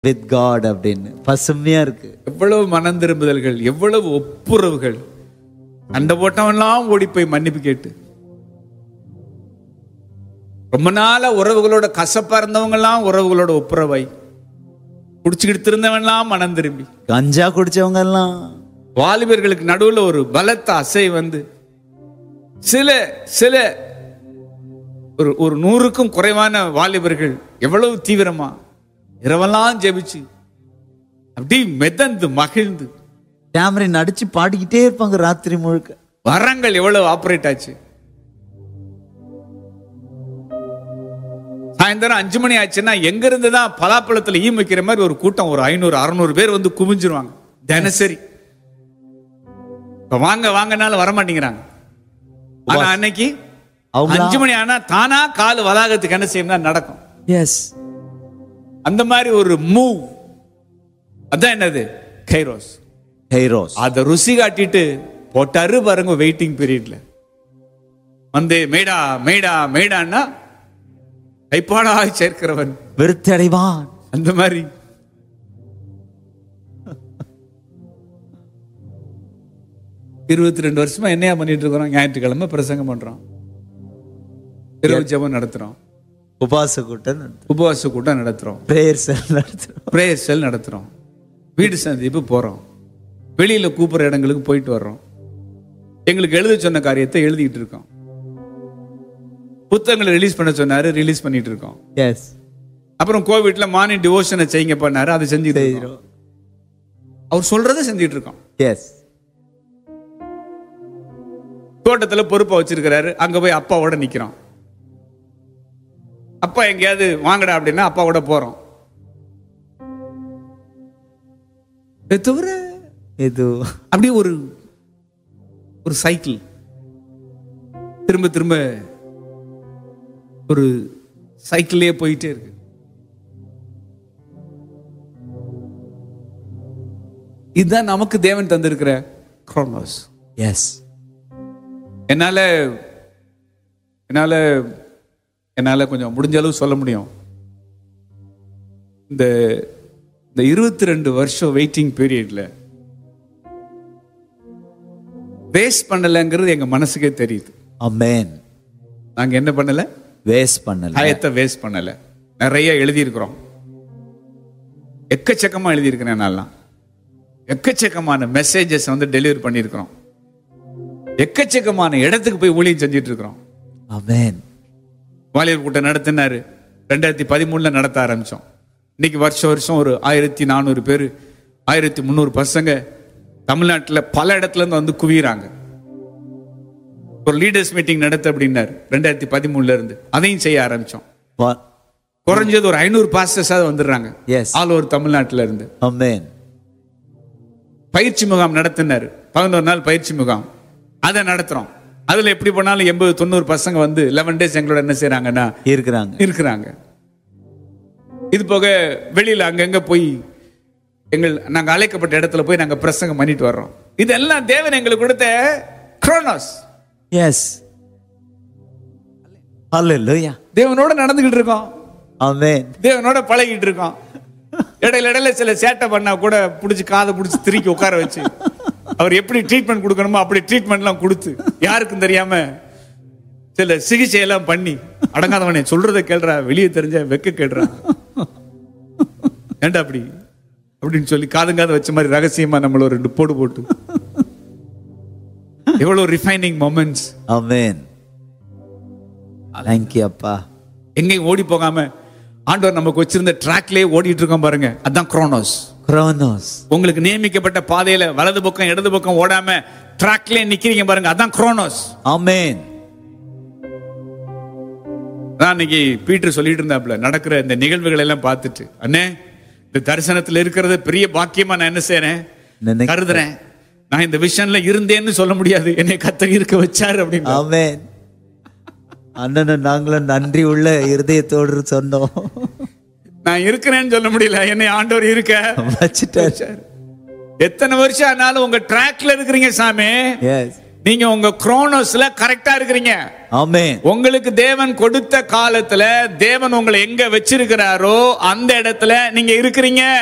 With God அப்படின்னு பசுமையா இருக்கு எவ்வளவு மனம் திரும்புதல்கள் எவ்வளவு ஒப்புரவுகள் சண்டை போட்டவன்லாம் ஓடி போய் மன்னிப்பு கேட்டு ரொம்ப நாளா உறவுகளோட கசப்பா இருந்தவங்கலாம் உறவுகளோட ஒப்புரவாய் குடிச்சுக்கிட்டு திருந்தவன்லாம் மனம் திரும்பி கஞ்சா குடிச்சவங்க எல்லாம் வாலிபர்களுக்கு நடுவுல ஒரு பலத்த அசை வந்து சில சில ஒரு ஒரு நூறுக்கும் குறைவான வாலிபர்கள் எவ்வளவு தீவிரமா இரவெல்லாம் ஜெபிச்சு அப்படி மிதந்து மகிழ்ந்து கேமரின் அடிச்சு பாடிக்கிட்டே இருப்பாங்க ராத்திரி முழுக்க வரங்கள் எவ்வளவு ஆபரேட் ஆச்சு சாயந்தரம் அஞ்சு மணி ஆச்சுன்னா எங்க இருந்து தான் பலாப்பழத்துல ஈ வைக்கிற மாதிரி ஒரு கூட்டம் ஒரு ஐநூறு அறுநூறு பேர் வந்து குமிஞ்சிருவாங்க தினசரி இப்ப வாங்க வாங்கனாலும் வர மாட்டேங்கிறாங்க ஆனா அன்னைக்கு அவங்க அஞ்சு மணி ஆனா தானா கால் வளாகத்துக்கு என்ன செய்யணும் நடக்கும் எஸ் அந்த மாதிரி ஒரு மூவ் அதான் என்னது கைரோஸ் ஹைரோஸ் அதை ருசி காட்டிட்டு போட்டாரு பாருங்க வெயிட்டிங் பீரியட்ல வந்து மேடா மேடா மேடான்னா கைப்பாடாய் சேர்க்கிறவன் விருத்தி அடைவான் அந்த மாதிரி இருபத்தி ரெண்டு வருஷமா என்னையா பண்ணிட்டு இருக்கிறோம் ஞாயிற்றுக்கிழமை பிரசங்கம் பண்றோம் இரவு ஜெபம் நடத்துறோம் உபாச கூட்டம் உபவாச கூட்டம் நடத்துறோம் பிரேயர் செல் நடத்துறோம் பிரேயர் செல் நடத்துறோம் வீடு சந்திப்பு போறோம் வெளியில கூப்பிடுற இடங்களுக்கு போயிட்டு வர்றோம் எங்களுக்கு எழுத சொன்ன காரியத்தை எழுதிட்டு இருக்கோம் புத்தகங்களை ரிலீஸ் பண்ண சொன்னாரு ரிலீஸ் பண்ணிட்டு இருக்கோம் எஸ் அப்புறம் கோவிட்ல மார்னிங் டிவோஷனை செய்யுங்க பண்ணாரு அதை செஞ்சுட்டு இருக்கோம் அவர் சொல்றதை செஞ்சுட்டு இருக்கோம் எஸ் தோட்டத்துல பொறுப்பை வச்சிருக்கிறாரு அங்க போய் அப்பாவோட நிக்கிறோம் அப்பா எங்கேயாவது வாங்கடா அப்படின்னா அப்பாவோட போறோம் இதை தவிர இது அப்படியே ஒரு ஒரு சைக்கிள் திரும்ப திரும்ப ஒரு சைக்கிள்லயே போயிட்டே இருக்கு இதுதான் நமக்கு தேவன் தந்திருக்கிற குரோனோஸ் எஸ் என்னால என்னால என்னால கொஞ்சம் முடிஞ்ச அளவு சொல்ல முடியும் இந்த இந்த இருபத்தி ரெண்டு வருஷம் வெயிட்டிங் பீரியட்ல வேஸ்ட் பண்ணலைங்கிறது எங்க மனசுக்கே தெரியுது அமேன் நாங்க என்ன பண்ணல வேஸ்ட் பண்ணல டயத்தை வேஸ்ட் பண்ணல நிறைய எழுதியிருக்கிறோம் எக்கச்சக்கமா எழுதியிருக்கிறேன் நான்லாம் எக்கச்சக்கமான மெசேஜஸ் வந்து டெலிவரி பண்ணியிருக்கிறோம் எக்கச்சக்கமான இடத்துக்கு போய் ஊழியம் செஞ்சுட்டு இருக்கிறோம் அமேன் வாலிபர் கூட்டம் நடத்தினாரு ரெண்டாயிரத்தி பதிமூணுல நடத்த ஆரம்பிச்சோம் இன்னைக்கு வருஷம் வருஷம் ஒரு ஆயிரத்தி நானூறு பேர் ஆயிரத்தி முந்நூறு பசங்க தமிழ்நாட்டில் பல இடத்துல இருந்து வந்து குவியறாங்க ஒரு லீடர்ஸ் மீட்டிங் நடத்த அப்படின்னாரு ரெண்டாயிரத்தி பதிமூணுல இருந்து அதையும் செய்ய ஆரம்பிச்சோம் குறைஞ்சது ஒரு ஐநூறு பாஸ்டர்ஸாவது வந்துடுறாங்க எஸ் ஆல் ஓவர் தமிழ்நாட்டில இருந்து அமேன் பயிற்சி முகாம் நடத்தினாரு பதினோரு நாள் பயிற்சி முகாம் அதை நடத்துறோம் அதுல எப்படி பண்ணாலும் எண்பது தொண்ணூறு பசங்க வந்து லெவன் டேஸ் எங்களோட என்ன செய்றாங்கன்னா இருக்கிறாங்க இருக்கிறாங்க இது போக வெளியில அங்கங்க போய் எங்கள் நாங்க அழைக்கப்பட்ட இடத்துல போய் நாங்க பிரசங்கம் பண்ணிட்டு வர்றோம் இதெல்லாம் தேவன் எங்களுக்கு கொடுத்த குரோனோஸ் எஸ் ஹalleluya தேவனோட நடந்துகிட்டு இருக்கோம் அமேன் தேவனோட பழகிட்டு இருக்கோம் இடையில இடையில சில சேட்டை பண்ணா கூட புடிச்சு காதை புடிச்சு திருக்கி உட்கார வச்சு அவர் எப்படி ட்ரீட்மெண்ட் கொடுக்கணுமோ அப்படி ட்ரீட்மெண்ட்லாம் கொடுத்து யாருக்கும் தெரியாம சில சிகிச்சை எல்லாம் பண்ணி அடங்காதவனே சொல்றத கேள்றா வெளியே தெரிஞ்ச வெக்க கேடுறா ஏன்டா அப்படி அப்படின்னு சொல்லி காதுங்காத வச்ச மாதிரி ரகசியமா நம்மள ஒரு ரெண்டு போடு போட்டு எவ்வளவு ரிஃபைனிங் மொமெண்ட்ஸ் அமேன் தேங்க்யூ அப்பா எங்கேயும் ஓடி போகாம ஆண்டவர் நமக்கு வச்சிருந்த ட்ராக்லயே ஓடிட்டு இருக்கோம் பாருங்க அதான் குரோனோஸ் குரோனோஸ் உங்களுக்கு நியமிக்கப்பட்ட பாதையில வலது பக்கம் இடது பக்கம் ஓடாம ட்ராக்லயே நிக்கிறீங்க பாருங்க அதான் குரோனோஸ் அமேன் நான் இன்னைக்கு பீட்டர் சொல்லிட்டு இருந்தாப்ல நடக்கிற இந்த நிகழ்வுகள் எல்லாம் பார்த்துட்டு அண்ணே இந்த தரிசனத்துல இருக்கிறது பெரிய பாக்கியமா நான் என்ன செய்றேன் நினை- கருதுறேன் நான் இந்த விஷன்ல இருந்தேன்னு சொல்ல முடியாது என்னை கத்த இருக்க வச்சாரு அப்படின்னு ஆமென் அண்ணனும் நாங்களும் நன்றி உள்ள இருதயத்தோடு சொன்னோம் நான் இருக்கிறேன்னு சொல்ல முடியல என்னை ஆண்டவர் இருக்க வச்சுட்டார் வச்சாரு. எத்தனை வருஷம் ஆனாலும் உங்க ட்ராக்ல இருக்கிறீங்க சாமி எஸ் நீங்க உங்க குரோனோஸ்ல கரெக்டா இருக்கிறீங்க ஆமென் உங்களுக்கு தேவன் கொடுத்த காலத்துல தேவன் உங்களை எங்க வச்சிருக்கிறாரோ அந்த இடத்துல நீங்க இருக்கிறீங்க